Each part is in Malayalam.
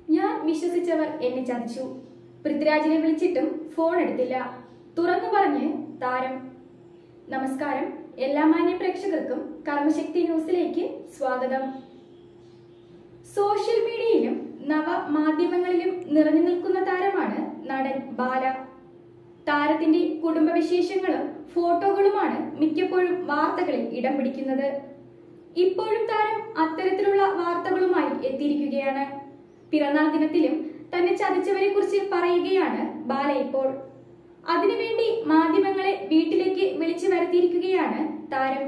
ഞാൻ വിശ്വസിച്ചവർ എന്നെ ചതിച്ചു പൃഥ്വിരാജിനെ വിളിച്ചിട്ടും ഫോൺ എടുത്തില്ല തുറന്നു പറഞ്ഞ് താരം നമസ്കാരം എല്ലാ മാന്യ പ്രേക്ഷകർക്കും കർമ്മശക്തി ന്യൂസിലേക്ക് സ്വാഗതം സോഷ്യൽ മീഡിയയിലും നവ മാധ്യമങ്ങളിലും നിറഞ്ഞു നിൽക്കുന്ന താരമാണ് നടൻ ബാല താരത്തിന്റെ കുടുംബവിശേഷങ്ങളും ഫോട്ടോകളുമാണ് മിക്കപ്പോഴും വാർത്തകളിൽ ഇടം പിടിക്കുന്നത് ഇപ്പോഴും താരം അത്തരത്തിലുള്ള വാർത്തകളുമായി എത്തിയിരിക്കുകയാണ് പിറന്നാൾ ദിനത്തിലും തന്നെ ചതിച്ചവരെ കുറിച്ച് പറയുകയാണ് ബാല ഇപ്പോൾ അതിനുവേണ്ടി മാധ്യമങ്ങളെ വീട്ടിലേക്ക് വിളിച്ചു വരുത്തിയിരിക്കുകയാണ് താരം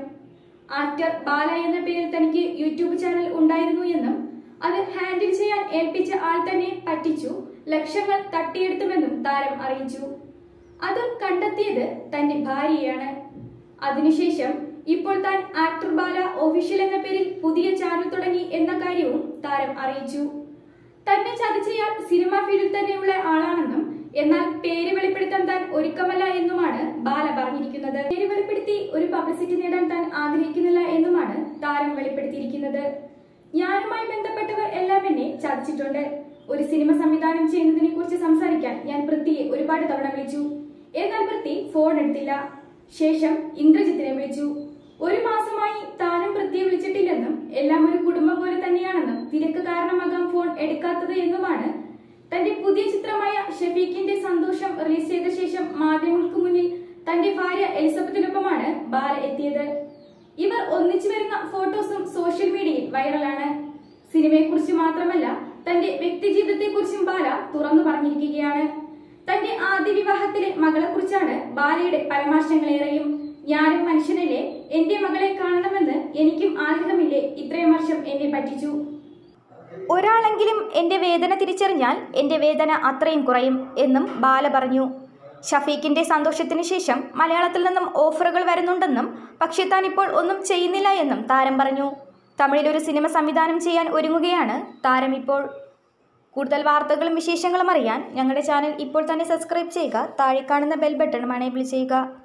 ആക്ടർ ബാല എന്ന പേരിൽ തനിക്ക് യൂട്യൂബ് ചാനൽ ഉണ്ടായിരുന്നു എന്നും അത് ഹാൻഡിൽ ചെയ്യാൻ ഏൽപ്പിച്ച ആൾ തന്നെ പറ്റിച്ചു ലക്ഷങ്ങൾ തട്ടിയെടുത്തുമെന്നും താരം അറിയിച്ചു അത് കണ്ടെത്തിയത് തന്റെ ഭാര്യയാണ് അതിനുശേഷം ഇപ്പോൾ താൻ ആക്ടർ ബാല ഒഫീഷ്യൽ എന്ന പേരിൽ പുതിയ ചാനൽ തുടങ്ങി എന്ന കാര്യവും താരം അറിയിച്ചു തന്നെ ചതിച്ചയാൾ സിനിമാ ഫീൽഡിൽ തന്നെയുള്ള ആളാണെന്നും എന്നാൽ പേര് വെളിപ്പെടുത്താൻ താൻ ഒരുക്കമല്ല എന്നുമാണ് ബാല പറഞ്ഞിരിക്കുന്നത് പേര് വെളിപ്പെടുത്തി ഒരു പബ്ലിസിറ്റി നേടാൻ താൻ ആഗ്രഹിക്കുന്നില്ല എന്നുമാണ് താരം വെളിപ്പെടുത്തിയിരിക്കുന്നത് ഞാനുമായി ബന്ധപ്പെട്ടവർ എല്ലാം എന്നെ ചതിച്ചിട്ടുണ്ട് ഒരു സിനിമ സംവിധാനം ചെയ്യുന്നതിനെ കുറിച്ച് സംസാരിക്കാൻ ഞാൻ പൃഥ്വിയെ ഒരുപാട് തവണ വിളിച്ചു എന്നാൽ പൃഥ്വി ഫോൺ എടുത്തില്ല ശേഷം ഇന്ദ്രജിത്തിനെ വിളിച്ചു ഒരു മാസമായി താനും പൃഥ്വിയെ വിളിച്ചിട്ടില്ലെന്നും എല്ലാം ഒരു കുടുംബം പോലെ തന്നെയാണെന്നും തിരക്ക് കാരണമാകാം ഫോൺ എടുക്കാത്തത് എന്നുമാണ് തന്റെ പുതിയ ചിത്രമായ ഷഫീഖിന്റെ സന്തോഷം റിലീസ് ചെയ്ത ശേഷം മാധ്യമങ്ങൾക്ക് മുന്നിൽ തന്റെ ഭാര്യ എലിസബത്തിനൊപ്പമാണ് ബാല എത്തിയത് ഇവർ ഒന്നിച്ചു വരുന്ന ഫോട്ടോസും സോഷ്യൽ മീഡിയയിൽ വൈറലാണ് സിനിമയെക്കുറിച്ച് മാത്രമല്ല തന്റെ വ്യക്തിജീവിതത്തെക്കുറിച്ചും ബാല തുറന്നു പറഞ്ഞിരിക്കുകയാണ് തന്റെ ആദ്യ വിവാഹത്തിലെ മകളെക്കുറിച്ചാണ് ബാലയുടെ പരാമർശങ്ങളേറെയും ഞാനും മനുഷ്യനല്ലേ എന്റെ മകളെ കാണണമെന്ന് എനിക്കും ആഗ്രഹമില്ലേ ഇത്രയും വർഷം എന്നെ പറ്റിച്ചു ഒരാളെങ്കിലും എൻ്റെ വേദന തിരിച്ചറിഞ്ഞാൽ എൻ്റെ വേദന അത്രയും കുറയും എന്നും ബാല പറഞ്ഞു ഷഫീഖിൻ്റെ സന്തോഷത്തിന് ശേഷം മലയാളത്തിൽ നിന്നും ഓഫറുകൾ വരുന്നുണ്ടെന്നും പക്ഷേ താൻ ഇപ്പോൾ ഒന്നും ചെയ്യുന്നില്ല എന്നും താരം പറഞ്ഞു തമിഴിലൊരു സിനിമ സംവിധാനം ചെയ്യാൻ ഒരുങ്ങുകയാണ് താരം ഇപ്പോൾ കൂടുതൽ വാർത്തകളും വിശേഷങ്ങളും അറിയാൻ ഞങ്ങളുടെ ചാനൽ ഇപ്പോൾ തന്നെ സബ്സ്ക്രൈബ് ചെയ്യുക താഴെ കാണുന്ന ബെൽ ബട്ടൺ എനേബിൾ ചെയ്യുക